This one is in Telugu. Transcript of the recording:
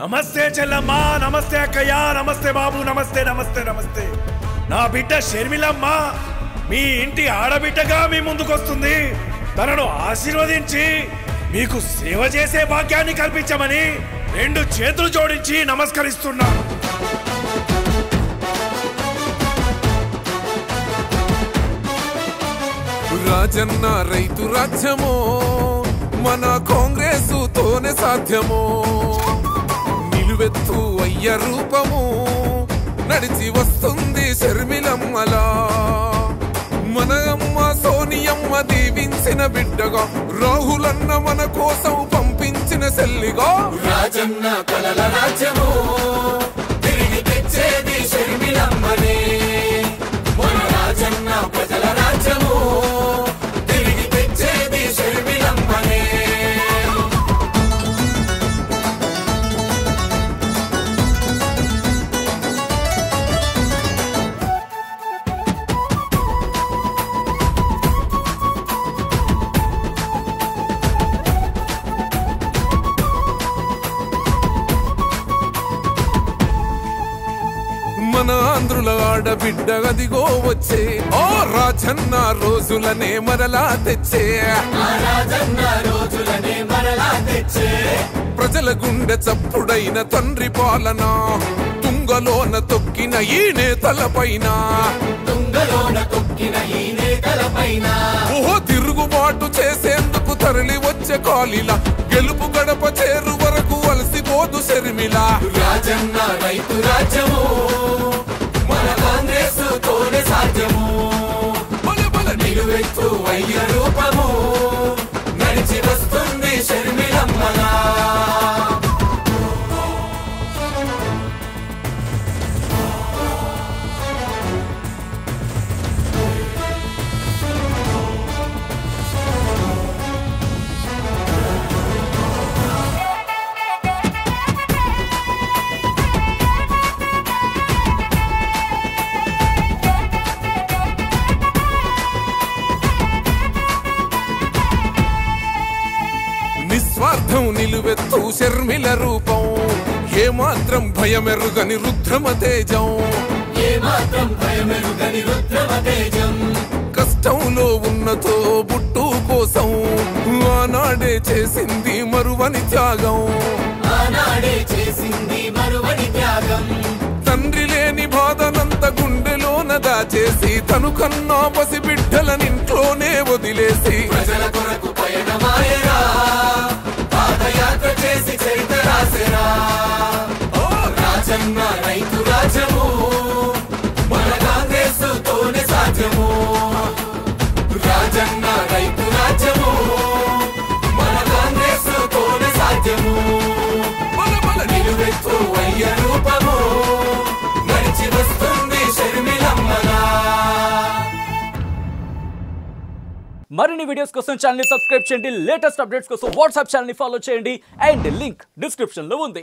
నమస్తే చెల్లమ్మా నమస్తే అక్కయ్య నమస్తే బాబు నమస్తే నమస్తే నమస్తే నా బిడ్డ షర్మిలమ్మ మీ ఇంటి ఆడబిడ్డగా మీ ముందుకొస్తుంది తనను ఆశీర్వదించి మీకు సేవ చేసే భాగ్యాన్ని కల్పించమని రెండు చేతులు జోడించి నమస్కరిస్తున్నా రాజన్న రైతు రాజ్యమో మన కాంగ్రెస్ తోనే సాధ్యమో నిలువెత్తు అయ్య రూపము నడిచి వస్తుంది శర్మిలమ్మలా మన అమ్మ సోనియమ్మ దీవించిన బిడ్డగా రాహులన్న మన కోసం పంపించిన సెల్లిగా రాజన్న కలల రాజ్యము తిరిగి తెచ్చేది షర్మిలమ్మనే మన రాజన్న ప్రజల రాజ్యము తిరిగి తెచ్చేది షర్మిలమ్మనే మన ఆంధ్రుల ఆడబిడ్డ అదిగో వచ్చే ఓ రాజన్న రోజులనే మరలా తెచ్చే ఆ రాజన్న రోజులనే మరలా తెచ్చే ప్రజల గుండె చప్పుడైన తండ్రి పాలన తుంగలోన తొక్కిన ఈ నేతలపైన తుంగలోన తొక్కిన ఈ నేతల పైన ఓహో తిరుగుబాటు చేసేందుకు తరలి వచ్చే కాలిలా గెలుపు గడప చేరు వరకు అలసిపోదు శర్మిల రాజన్న రైతు రాజ్యము మన కాంగ్రెస్ తోనే సాధ్యము బల బల నిలువెత్తు అయ్య రూపము నడిచి వస్తుంది షర్మిలమ్మలా నిస్వార్థం నిలువెత్తు శర్మిల రూపం ఏమాత్రం భయమెరుగని రుద్రమ తేజం ఏమాత్రం భయమెరుగని రుద్రమ తేజం కష్టంలో ఉన్నతో బుట్టు కోసం ఆనాడే చేసింది మరువని త్యాగం ఆనాడే చేసింది మరువని త్యాగం తండ్రి లేని బాధనంత గుండెలోన దాచేసి తను కన్నా పసి బిడ్డలనింట్లోనే వదిలేసి ప్రజల కొరకు పయనమాయరా పాదయాత్ర చేసి చరిత్ర రాసెరా ఓ రాజన్న రైతు రాజ్యము మన కాంగ్రెస్ తోనే సాధ్యము రాజన్న రైతు రాజ్యము మన కాంగ్రెస్ తోనే సాధ్యము బల బల నిలువెత్తు అయ్య రూపము నడిచి వస్తుంది షర్మిలమ్మలా మరిన్ని వీడియోస్ కోసం ఛానల్ సబ్స్క్రైబ్ చేయండి లేటెస్ట్ అప్డేట్స్ కోసం వాట్సాప్ ఛానల్ ఫాలో చేయండి అండ్ లింక్ డిస్క్రిప్షన్ లో ఉంది